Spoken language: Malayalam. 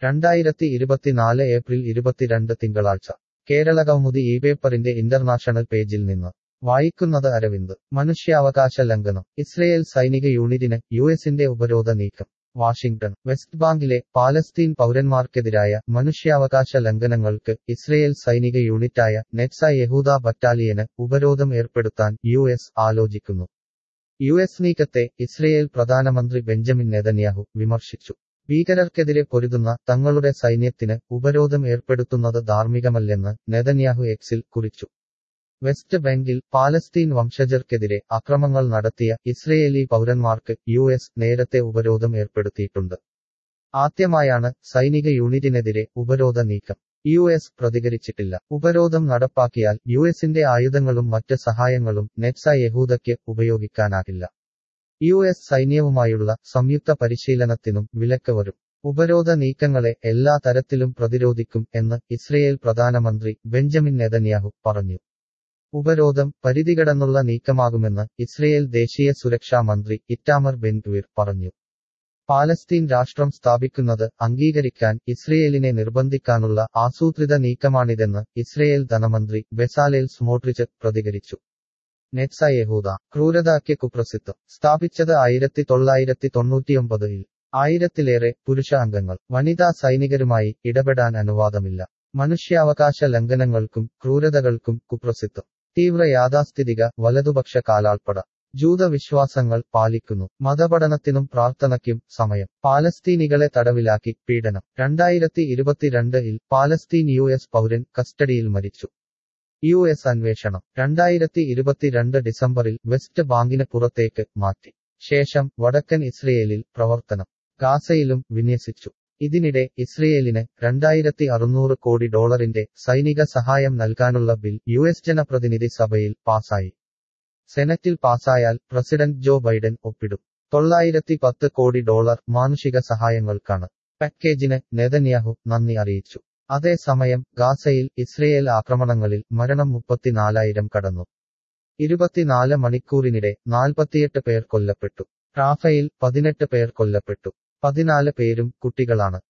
രണ്ടായിരത്തി ഇരുപത്തിനാല് ഏപ്രിൽ ഇരുപത്തിരണ്ട് തിങ്കളാഴ്ച കേരള കൗമുദി ഈ പേപ്പറിന്റെ ഇന്റർനാഷണൽ പേജിൽ നിന്ന് വായിക്കുന്നത് അരവിന്ദ് മനുഷ്യാവകാശ ലംഘനം ഇസ്രയേൽ സൈനിക യൂണിറ്റിന് യുഎസിന്റെ ഉപരോധ നീക്കം വാഷിംഗ്ടൺ വെസ്റ്റ് ബാങ്കിലെ പാലസ്തീൻ പൗരന്മാർക്കെതിരായ മനുഷ്യാവകാശ ലംഘനങ്ങൾക്ക് ഇസ്രയേൽ സൈനിക യൂണിറ്റായ നെറ്റ്സ യഹൂദ ബറ്റാലിയന് ഉപരോധം ഏർപ്പെടുത്താൻ യു എസ് ആലോചിക്കുന്നു യു എസ് നീക്കത്തെ ഇസ്രയേൽ പ്രധാനമന്ത്രി ബെഞ്ചമിൻ നെതന്യാഹു വിമർശിച്ചു ഭീകരർക്കെതിരെ പൊരുതുന്ന തങ്ങളുടെ സൈന്യത്തിന് ഉപരോധം ഏർപ്പെടുത്തുന്നത് ധാർമ്മികമല്ലെന്ന് നെതന്യാഹു എക്സിൽ കുറിച്ചു വെസ്റ്റ് ബാങ്കിൽ പാലസ്തീൻ വംശജർക്കെതിരെ അക്രമങ്ങൾ നടത്തിയ ഇസ്രയേലി പൗരന്മാർക്ക് യു എസ് നേരത്തെ ഉപരോധം ഏർപ്പെടുത്തിയിട്ടുണ്ട് ആദ്യമായാണ് സൈനിക യൂണിറ്റിനെതിരെ ഉപരോധ നീക്കം യു എസ് പ്രതികരിച്ചിട്ടില്ല ഉപരോധം നടപ്പാക്കിയാൽ യു എസിന്റെ ആയുധങ്ങളും മറ്റ് സഹായങ്ങളും നെറ്റ്സ യഹൂദയ്ക്ക് ഉപയോഗിക്കാനാകില്ല യു എസ് സൈന്യവുമായുള്ള സംയുക്ത പരിശീലനത്തിനും വിലക്ക് വരും ഉപരോധ നീക്കങ്ങളെ എല്ലാ തരത്തിലും പ്രതിരോധിക്കും എന്ന് ഇസ്രയേൽ പ്രധാനമന്ത്രി ബെഞ്ചമിൻ നെതന്യാഹു പറഞ്ഞു ഉപരോധം പരിധികടന്നുള്ള നീക്കമാകുമെന്ന് ഇസ്രയേൽ ദേശീയ സുരക്ഷാ മന്ത്രി ഇറ്റാമർ ബെൻഗ്വീർ പറഞ്ഞു പാലസ്തീൻ രാഷ്ട്രം സ്ഥാപിക്കുന്നത് അംഗീകരിക്കാൻ ഇസ്രയേലിനെ നിർബന്ധിക്കാനുള്ള ആസൂത്രിത നീക്കമാണിതെന്ന് ഇസ്രയേൽ ധനമന്ത്രി ബെസാലേൽ സ്മോട്രിച്ച് പ്രതികരിച്ചു നെറ്റ്സ യഹൂദ ക്രൂരതയ്ക്ക് കുപ്രസിദ്ധം സ്ഥാപിച്ചത് ആയിരത്തി തൊള്ളായിരത്തി തൊണ്ണൂറ്റിയൊമ്പതിൽ ആയിരത്തിലേറെ പുരുഷ അംഗങ്ങൾ വനിതാ സൈനികരുമായി ഇടപെടാൻ അനുവാദമില്ല മനുഷ്യാവകാശ ലംഘനങ്ങൾക്കും ക്രൂരതകൾക്കും കുപ്രസിദ്ധം തീവ്ര യാഥാസ്ഥിതിക വലതുപക്ഷ കാലാൾപ്പട ജൂത വിശ്വാസങ്ങൾ പാലിക്കുന്നു മതപഠനത്തിനും പ്രാർത്ഥനയ്ക്കും സമയം പാലസ്തീനികളെ തടവിലാക്കി പീഡനം രണ്ടായിരത്തി ഇരുപത്തിരണ്ടിൽ പാലസ്തീൻ യു എസ് പൗരൻ കസ്റ്റഡിയിൽ മരിച്ചു യു എസ് അന്വേഷണം രണ്ടായിരത്തി ഇരുപത്തിരണ്ട് ഡിസംബറിൽ വെസ്റ്റ് ബാങ്കിന് പുറത്തേക്ക് മാറ്റി ശേഷം വടക്കൻ ഇസ്രയേലിൽ പ്രവർത്തനം ഗാസയിലും വിന്യസിച്ചു ഇതിനിടെ ഇസ്രയേലിന് രണ്ടായിരത്തി അറുന്നൂറ് കോടി ഡോളറിന്റെ സൈനിക സഹായം നൽകാനുള്ള ബിൽ യു എസ് ജനപ്രതിനിധി സഭയിൽ പാസായി സെനറ്റിൽ പാസായാൽ പ്രസിഡന്റ് ജോ ബൈഡൻ ഒപ്പിടും തൊള്ളായിരത്തി പത്ത് കോടി ഡോളർ മാനുഷിക സഹായങ്ങൾക്കാണ് പാക്കേജിന് നെതന്യാഹു നന്ദി അറിയിച്ചു അതേസമയം ഗാസയിൽ ഇസ്രയേൽ ആക്രമണങ്ങളിൽ മരണം മുപ്പത്തിനാലായിരം കടന്നു ഇരുപത്തിനാല് മണിക്കൂറിനിടെ നാൽപ്പത്തിയെട്ട് പേർ കൊല്ലപ്പെട്ടു റാഫയിൽ പതിനെട്ട് പേർ കൊല്ലപ്പെട്ടു പതിനാല് പേരും കുട്ടികളാണ്